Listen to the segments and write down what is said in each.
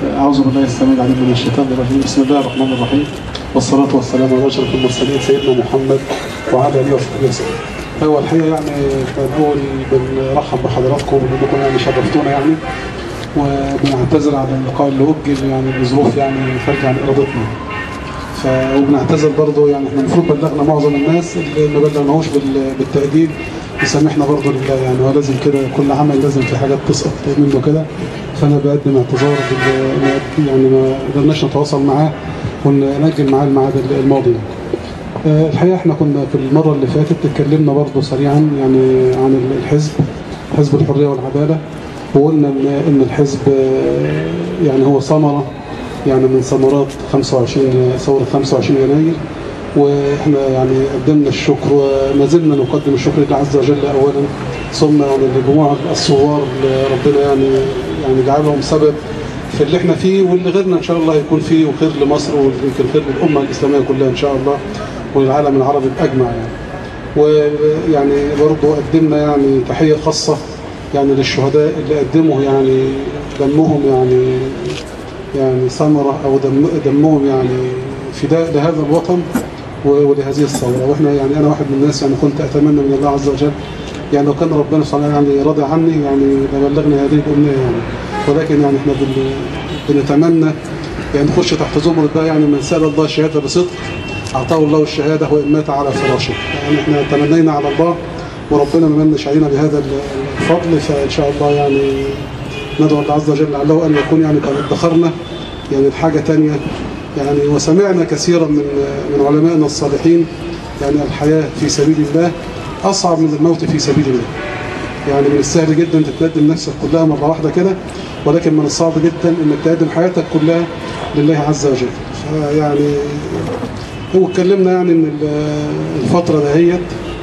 أعوذ بالله السميع العليم من الشيطان الرجيم بسم الله الرحمن الرحيم والصلاة والسلام على أشرف المرسلين سيدنا محمد وعلى آله وصحبه وسلم. هو الحقيقة يعني احنا الأول بنرحب بحضراتكم بأنكم يعني شرفتونا يعني وبنعتذر على اللقاء اللي أجل يعني لظروف يعني خارجة عن إرادتنا. ف وبنعتذر برضه يعني احنا المفروض بلغنا معظم الناس اللي ما بلغناهوش بال- بالتأديب يسامحنا برضه لله يعني هو لازم كده كل عمل لازم في حاجات تسقط منه كده فانا بقدم اعتذار بال- إن يعني ما قدرناش نتواصل معاه ونأجل معاه الميعاد الماضي يعني. آه، الحقيقه احنا كنا في المره اللي فاتت اتكلمنا برضه سريعا يعني عن الحزب حزب الحريه والعداله وقلنا ان ان الحزب آه، يعني هو ثمره يعني من ثمرات 25 ثوره 25 يناير واحنا يعني قدمنا الشكر وما زلنا نقدم الشكر لله عز وجل اولا ثم يعني لجموع الثوار اللي ربنا يعني يعني جعلهم سبب في اللي احنا فيه واللي غيرنا ان شاء الله يكون فيه وخير لمصر ويمكن خير للامه الاسلاميه كلها ان شاء الله وللعالم العربي باجمع يعني. ويعني برضه قدمنا يعني تحيه خاصه يعني للشهداء اللي قدموا يعني دمهم يعني يعني ثمره او دم دمهم يعني فداء لهذا الوطن و- ولهذه الثوره واحنا يعني انا واحد من الناس يعني كنت اتمنى من الله عز وجل يعني لو كان ربنا سبحانه يعني راضي عني يعني لبلغني هذه الامنيه يعني ولكن يعني احنا بن بنتمنى يعني نخش تحت زمرة بقى يعني من سأل الله الشهادة بصدق أعطاه الله الشهادة وإن مات على فراشه يعني احنا تمنينا على الله وربنا ما منش علينا بهذا الفضل فإن شاء الله يعني ندعو الله عز وجل لعله أن يكون يعني قد ادخرنا يعني الحاجة تانية يعني وسمعنا كثيرا من من علمائنا الصالحين يعني الحياة في سبيل الله أصعب من الموت في سبيل الله يعني من السهل جدا تتقدم نفسك كلها مرة واحدة كده ولكن من الصعب جدا انك تقدم حياتك كلها لله عز وجل فيعني هو اتكلمنا يعني ان ال- الفترة دهيت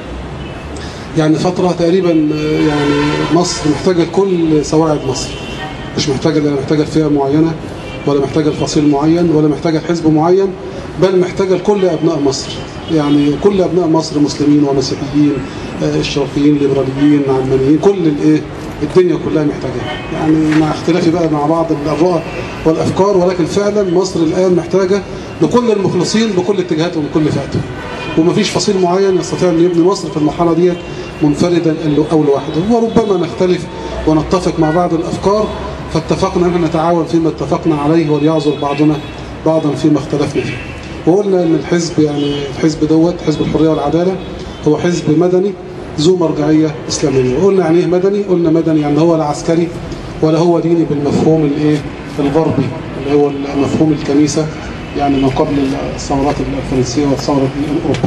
يعني فترة تقريبا يعني مصر محتاجة كل سواعد مصر مش محتاجة لا محتاجة فئة معينة ولا محتاجة لفصيل معين ولا محتاجة لحزب معين بل محتاجة لكل أبناء مصر يعني كل أبناء مصر مسلمين ومسيحيين آه، اشتراكيين ليبراليين علمانيين كل الايه الدنيا كلها محتاجاها يعني مع اختلافي بقى مع بعض الرؤى والأفكار ولكن فعلا مصر الآن محتاجة لكل المخلصين بكل اتجاهاتهم وكل فئاتهم ومفيش فصيل معين يستطيع أن يبني مصر في المرحلة ديت منفردا أو لوحده وربما نختلف ونتفق مع بعض الأفكار فاتفقنا أن نتعاون فيما اتفقنا عليه وليعذر بعضنا بعضا فيما اختلفنا فيه وقلنا أن الحزب يعني الحزب دوت حزب الحرية والعدالة هو حزب مدني ذو مرجعية إسلامية وقلنا يعني إيه مدني قلنا مدني يعني هو لا عسكري ولا هو ديني بالمفهوم الايه الغربي اللي هو مفهوم الكنيسة يعني ما قبل الثورات الفرنسية والثورة الأوروبية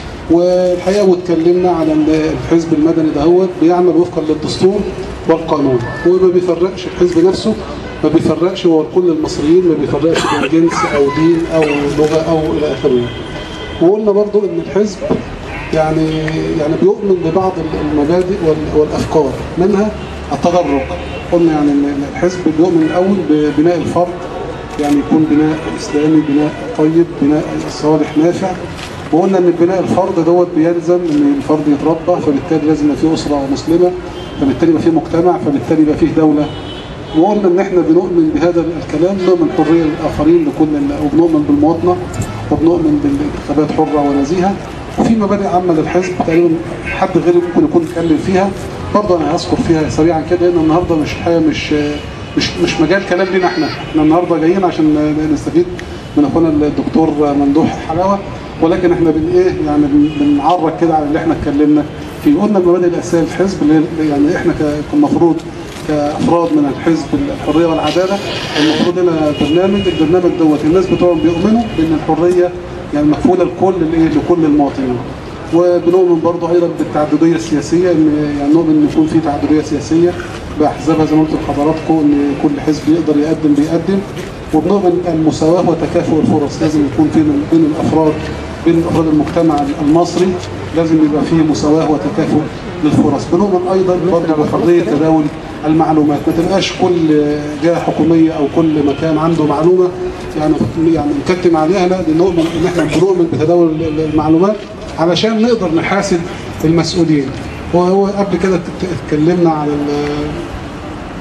والحقيقة واتكلمنا على ان الحزب المدني دهوت بيعمل وفقا للدستور والقانون وما بيفرقش الحزب نفسه ما بيفرقش هو كل المصريين ما بيفرقش بين جنس او دين او لغة او الى اخره وقلنا برضو ان الحزب يعني يعني بيؤمن ببعض المبادئ وال- والافكار منها التدرج قلنا يعني ان الحزب بيؤمن الاول ببناء الفرد يعني يكون بناء اسلامي بناء طيب بناء صالح نافع وقلنا ان بناء الفرد دوت بيلزم ان الفرد يتربى فبالتالي لازم يبقى فيه اسره مسلمه فبالتالي يبقى فيه مجتمع فبالتالي يبقى فيه دوله وقلنا ان احنا بنؤمن بهذا الكلام نؤمن حريه للاخرين لكل وبنؤمن بالمواطنه وبنؤمن بالانتخابات حره ونزيهه وفي مبادئ عامه للحزب تقريبا حد غيري ممكن يكون اتكلم فيها برضه انا هذكر فيها سريعا كده لان النهارده مش الحقيقه مش مش مش مجال كلام لينا احنا احنا النهارده جايين عشان نستفيد من اخونا الدكتور ممدوح حلاوه ولكن احنا بن ايه يعني بن- بنعرج كده على اللي احنا اتكلمنا فيه قلنا المبادئ الاساسيه للحزب اللي هي- يعني احنا ك- كمفروض كافراد من الحزب الحريه والعداله المفروض لنا برنامج البرنامج دوت الناس بتوعهم بيؤمنوا بان الحريه يعني مكفوله لكل الايه لكل المواطنين وبنؤمن برضه ايضا بالتعدديه السياسيه ان يعني نؤمن ان يكون في تعدديه سياسيه باحزابها زي ما قلت لحضراتكم ان كل حزب يقدر يقدم بيقدم وبنؤمن المساواه وتكافؤ الفرص لازم يكون في من- بين الافراد بين افراد المجتمع المصري لازم يبقى فيه مساواه وتكافؤ للفرص بنؤمن ايضا برضه بحريه تداول المعلومات ما تبقاش كل جهه حكوميه او كل مكان عنده معلومه يعني يعني نكتم عليها لا بنؤمن ان احنا بنؤمن بتداول المعلومات علشان نقدر نحاسب المسؤولين وهو قبل كده اتكلمنا على ال-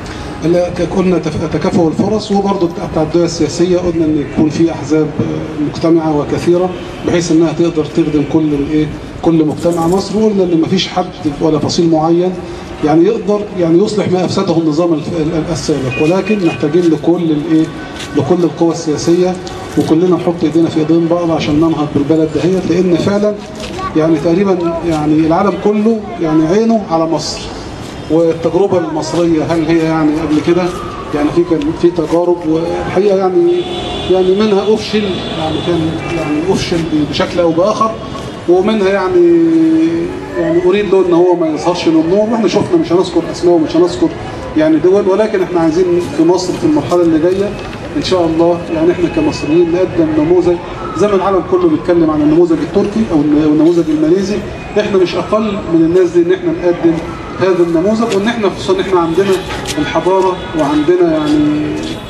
لا، ك- قلنا تف- تكافؤ الفرص وبرضه التعددية السياسية قلنا ان يكون في احزاب آه، مجتمعة وكثيرة بحيث انها تقدر تخدم كل الايه كل مجتمع مصر وقلنا ان مفيش حد ولا فصيل معين يعني يقدر يعني يصلح ما افسده النظام الف- ال- ال- السابق ولكن محتاجين لكل الايه لكل القوى السياسية وكلنا نحط ايدينا في ايدين بعض عشان ننهض بالبلد دهيت لان فعلا يعني تقريبا يعني العالم كله يعني عينه على مصر والتجربة المصرية هل هي يعني قبل كده يعني في كان في تجارب والحقيقة يعني يعني منها أفشل يعني كان يعني أفشل بشكل أو بآخر ومنها يعني يعني أريد له إن هو ما يظهرش للنور واحنا شفنا مش هنذكر أسماء ومش هنذكر يعني دول ولكن احنا عايزين في مصر في المرحلة اللي جاية إن شاء الله يعني احنا كمصريين نقدم نموذج زي ما العالم كله بيتكلم عن النموذج التركي أو النموذج الماليزي احنا مش أقل من الناس دي إن احنا نقدم هذا النموذج وان احنا خصوصا ان احنا عندنا الحضاره وعندنا يعني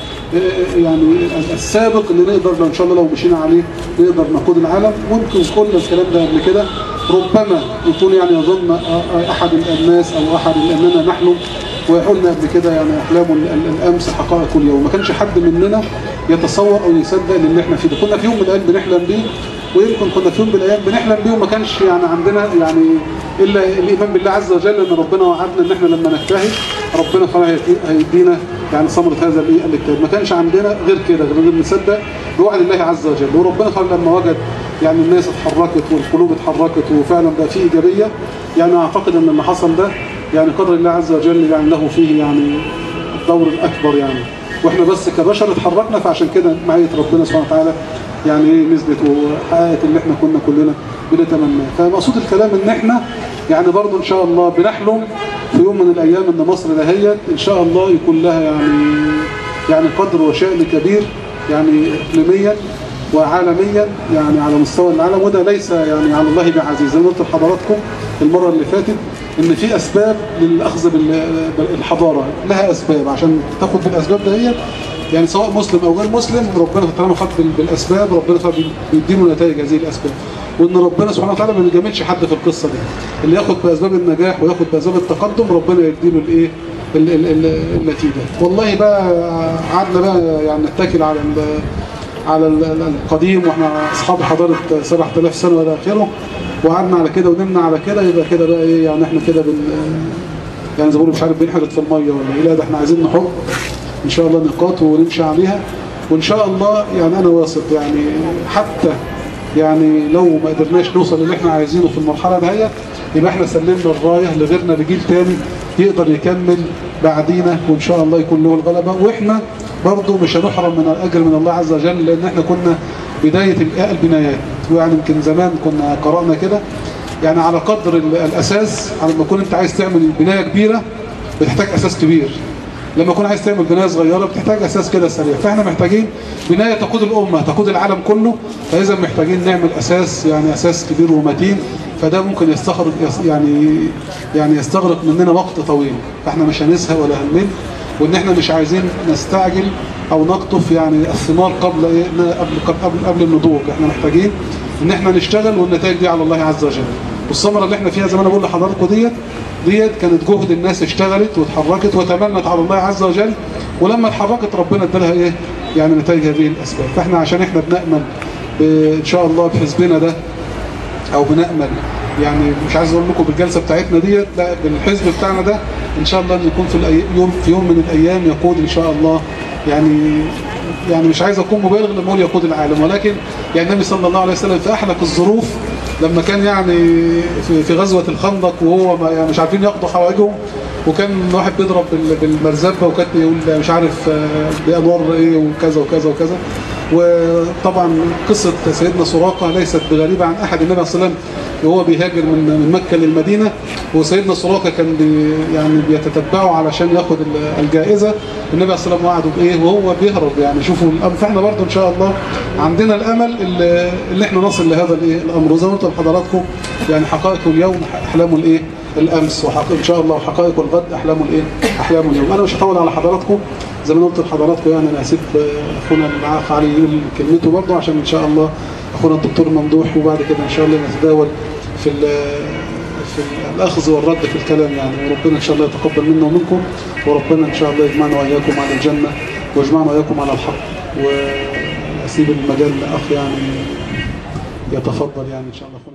يعني السابق اللي نقدر لو ان شاء الله لو مشينا عليه نقدر نقود العالم ممكن كل الكلام ده قبل كده ربما يكون يعني يظن احد الناس او احد اننا نحلم ويقولنا قبل كده يعني احلام ال- ال- الامس حقائق اليوم ما كانش حد مننا يتصور او يصدق اللي احنا فيه ده كنا في يوم من الايام بنحلم بيه ويمكن كنا في يوم من الايام بنحلم بيه وما كانش يعني عندنا يعني الا الايمان بالله عز وجل ان ربنا وعدنا ان احنا لما نجتهد ربنا فعلا هيدي- هيدينا يعني ثمره هذا الايه الاجتهاد ما كانش عندنا غير كده غير نصدق بوعد الله عز وجل وربنا فعلا لما وجد يعني الناس اتحركت والقلوب اتحركت وفعلا بقى في ايجابيه يعني اعتقد ان اللي حصل ده يعني قدر الله عز وجل يعني له فيه يعني الدور الاكبر يعني واحنا بس كبشر اتحركنا فعشان كده معيه ربنا سبحانه وتعالى يعني ايه نزلت وحققت اللي احنا كنا كلنا بنتمناه فمقصود الكلام ان احنا يعني برضو ان شاء الله بنحلم في يوم من الايام ان مصر دهيت ان شاء الله يكون لها يعني يعني قدر وشأن كبير يعني اقليميا وعالميا يعني على مستوى العالم وده ليس يعني على الله بعزيز زي ما قلت لحضراتكم المره اللي فاتت ان في اسباب للاخذ بال- بالحضاره لها اسباب عشان تاخد بالاسباب دهيت يعني سواء مسلم او غير مسلم ربنا طالما خد بال- بالاسباب ربنا طبعا بيديله نتائج هذه الاسباب وان ربنا سبحانه وتعالى ما بيجاملش حد في القصه دي اللي ياخد باسباب النجاح وياخد باسباب التقدم ربنا يديله الايه ال- ال- ال- النتيجه والله بقى قعدنا بقى يعني نتكل على ال- على ال- ال- القديم واحنا اصحاب حضاره 7000 سنه والى اخره وقعدنا على كده ونمنا على كده يبقى كده بقى ايه يعني احنا كده بن يعني زي ما بيقولوا مش عارف بنحرق في الميه ولا ايه لا ده احنا عايزين نحط ان شاء الله نقاط ونمشي عليها وان شاء الله يعني انا واثق يعني حتى يعني لو ما قدرناش نوصل اللي احنا عايزينه في المرحله دهيت يبقى احنا سلمنا الرايه لغيرنا لجيل تاني يقدر يكمل بعدينا وان شاء الله يكون له الغلبه واحنا برضه مش هنحرم من الاجر من الله عز وجل لان احنا كنا بدايه الآ- البنايات ويعني يمكن زمان كنا قرانا كده يعني على قدر ال- الاساس على ما تكون انت عايز تعمل بنايه كبيره بتحتاج اساس كبير لما تكون عايز تعمل بنايه صغيره بتحتاج اساس كده سريع فاحنا محتاجين بنايه تقود الامه تقود العالم كله فاذا محتاجين نعمل اساس يعني اساس كبير ومتين فده ممكن يستغرق يس- يعني يعني يستغرق مننا وقت طويل فاحنا مش هنزهق ولا هنمل وان احنا مش عايزين نستعجل او نقطف يعني الثمار قبل ايه قبل قبل قبل, قبل النضوج احنا محتاجين ان احنا نشتغل والنتائج دي على الله عز وجل والثمره اللي احنا فيها زي ما انا بقول لحضراتكم ديت ديت كانت جهد الناس اشتغلت واتحركت وتمنت على الله عز وجل ولما اتحركت ربنا ادالها ايه يعني نتائج هذه الاسباب فاحنا عشان احنا بنامل ب- ان شاء الله بحزبنا ده او بنامل يعني مش عايز اقول لكم بالجلسه بتاعتنا ديت لا بالحزب بتاعنا ده ان شاء الله ان يكون في الأي- يوم في يوم من الايام يقود ان شاء الله يعني يعني مش عايز اكون مبالغ لما اقول يقود العالم ولكن يعني النبي صلى الله عليه وسلم في احلك الظروف لما كان يعني في, في غزوه الخندق وهو ما يعني مش عارفين ياخدوا حواجهم وكان واحد بيضرب بال- بالمرزبه وكان يقول مش عارف آه، بانوار ايه وكذا وكذا وكذا وطبعا قصه سيدنا سراقه ليست بغريبه عن احد النبي صلى الله عليه وسلم وهو بيهاجر من من مكه للمدينه وسيدنا سراقه كان بي يعني بيتتبعه علشان ياخد ال- الجائزه النبي صلى الله عليه وسلم وعده بايه وهو بيهرب يعني شوفوا الامر فاحنا برضو ان شاء الله عندنا الامل اللي, اللي احنا نصل لهذا الايه الامر وزي ما قلت لحضراتكم يعني حقائق اليوم احلام الايه الامس وحقائق ان شاء الله وحقائق الغد احلام الايه احلام اليوم انا مش هطول على حضراتكم زي ما قلت لحضراتكم يعني انا هسيب اخونا العاق علي يقول كلمته برضه عشان ان شاء الله اخونا الدكتور ممدوح وبعد كده ان شاء الله نتداول في ال- في الأخذ والرد في الكلام يعني وربنا إن شاء الله يتقبل منا ومنكم وربنا إن شاء الله يجمعنا وإياكم على الجنة ويجمعنا وإياكم على الحق وأسيب المجال لأخ يعني يتفضل يعني إن شاء الله